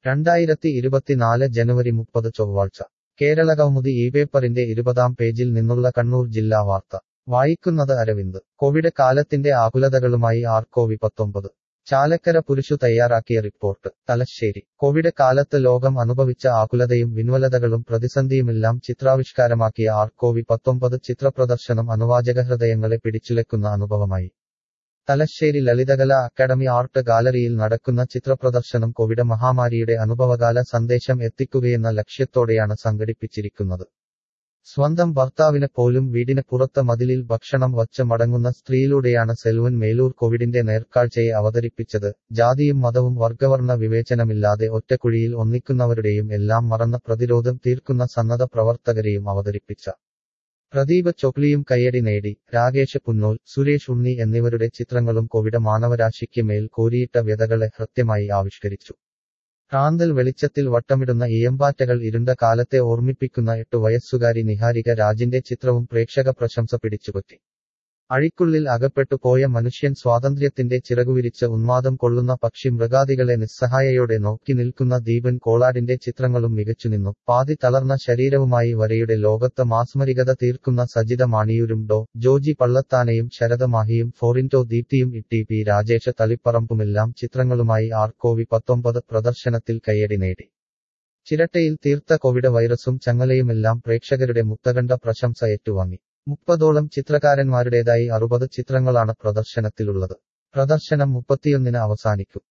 രണ്ടായിരത്തി ഇരുപത്തിനാല് ജനുവരി മുപ്പത് ചൊവ്വാഴ്ച കേരള കൗമുദി ഈ പേപ്പറിന്റെ ഇരുപതാം പേജിൽ നിന്നുള്ള കണ്ണൂർ ജില്ലാ വാർത്ത വായിക്കുന്നത് അരവിന്ദ് കോവിഡ് കാലത്തിന്റെ ആകുലതകളുമായി ആർക്കോവി പത്തൊമ്പത് ചാലക്കര പുരുഷു തയ്യാറാക്കിയ റിപ്പോർട്ട് തലശ്ശേരി കോവിഡ് കാലത്ത് ലോകം അനുഭവിച്ച ആകുലതയും വിൻവലതകളും പ്രതിസന്ധിയുമെല്ലാം ചിത്രാവിഷ്കാരമാക്കിയ ആർക്കോവി പത്തൊമ്പത് ചിത്രപ്രദർശനം അനുവാചക ഹൃദയങ്ങളെ പിടിച്ചുലക്കുന്ന അനുഭവമായി തലശ്ശേരി ലളിതകല അക്കാദമി ആർട്ട് ഗാലറിയിൽ നടക്കുന്ന ചിത്രപ്രദർശനം കോവിഡ് മഹാമാരിയുടെ അനുഭവകാല സന്ദേശം എത്തിക്കുകയെന്ന ലക്ഷ്യത്തോടെയാണ് സംഘടിപ്പിച്ചിരിക്കുന്നത് സ്വന്തം ഭർത്താവിന് പോലും വീടിന് പുറത്ത് മതിലിൽ ഭക്ഷണം വച്ച് മടങ്ങുന്ന സ്ത്രീയിലൂടെയാണ് സെൽവൻ മേലൂർ കോവിഡിന്റെ നേർക്കാഴ്ചയെ അവതരിപ്പിച്ചത് ജാതിയും മതവും വർഗവർണ്ണ വിവേചനമില്ലാതെ ഒറ്റക്കുഴിയിൽ ഒന്നിക്കുന്നവരുടെയും എല്ലാം മറന്ന പ്രതിരോധം തീർക്കുന്ന സന്നദ്ധ പ്രവർത്തകരെയും അവതരിപ്പിച്ച പ്രദീപ് ചൊക്ലിയും കയ്യടി നേടി രാകേഷ് പുന്നോൽ സുരേഷ് ഉണ്ണി എന്നിവരുടെ ചിത്രങ്ങളും കോവിഡ് മാനവരാശിക്ക് മേൽ കോരിയിട്ട വ്യതകളെ ഹൃത്യമായി ആവിഷ്കരിച്ചു റാന്തൽ വെളിച്ചത്തിൽ വട്ടമിടുന്ന ഇയമ്പാറ്റകൾ ഇരുണ്ട കാലത്തെ ഓർമ്മിപ്പിക്കുന്ന എട്ടു വയസ്സുകാരി നിഹാരിക രാജിന്റെ ചിത്രവും പ്രേക്ഷക പ്രശംസ പിടിച്ചുപറ്റി അഴിക്കുള്ളിൽ അകപ്പെട്ടു പോയ മനുഷ്യൻ സ്വാതന്ത്ര്യത്തിന്റെ ചിറകുവിരിച്ച് ഉന്മാദം കൊള്ളുന്ന പക്ഷി മൃഗാദികളെ നിസ്സഹായയോടെ നോക്കി നിൽക്കുന്ന ദീപൻ കോളാടിന്റെ ചിത്രങ്ങളും മികച്ചുനിന്നു പാതി തളർന്ന ശരീരവുമായി വരയുടെ ലോകത്ത് മാസ്മരികത തീർക്കുന്ന സജിത മാണിയൂരും ഡോ ജോജി പള്ളത്താനയും ശരദമാഹിയും ഫോറിൻറ്റോ ദീപ്തിയും ഇട്ടി പി രാജേഷ തളിപ്പറമ്പുമെല്ലാം ചിത്രങ്ങളുമായി ആർക്കോവി പത്തൊമ്പത് പ്രദർശനത്തിൽ കയ്യടി നേടി ചിരട്ടയിൽ തീർത്ത കോവിഡ് വൈറസും ചങ്ങലയുമെല്ലാം പ്രേക്ഷകരുടെ മുക്തകണ്ഠ പ്രശംസ ഏറ്റുവാങ്ങി മുപ്പതോളം ചിത്രകാരന്മാരുടേതായി അറുപത് ചിത്രങ്ങളാണ് പ്രദർശനത്തിലുള്ളത് പ്രദർശനം മുപ്പത്തിയൊന്നിന് അവസാനിക്കും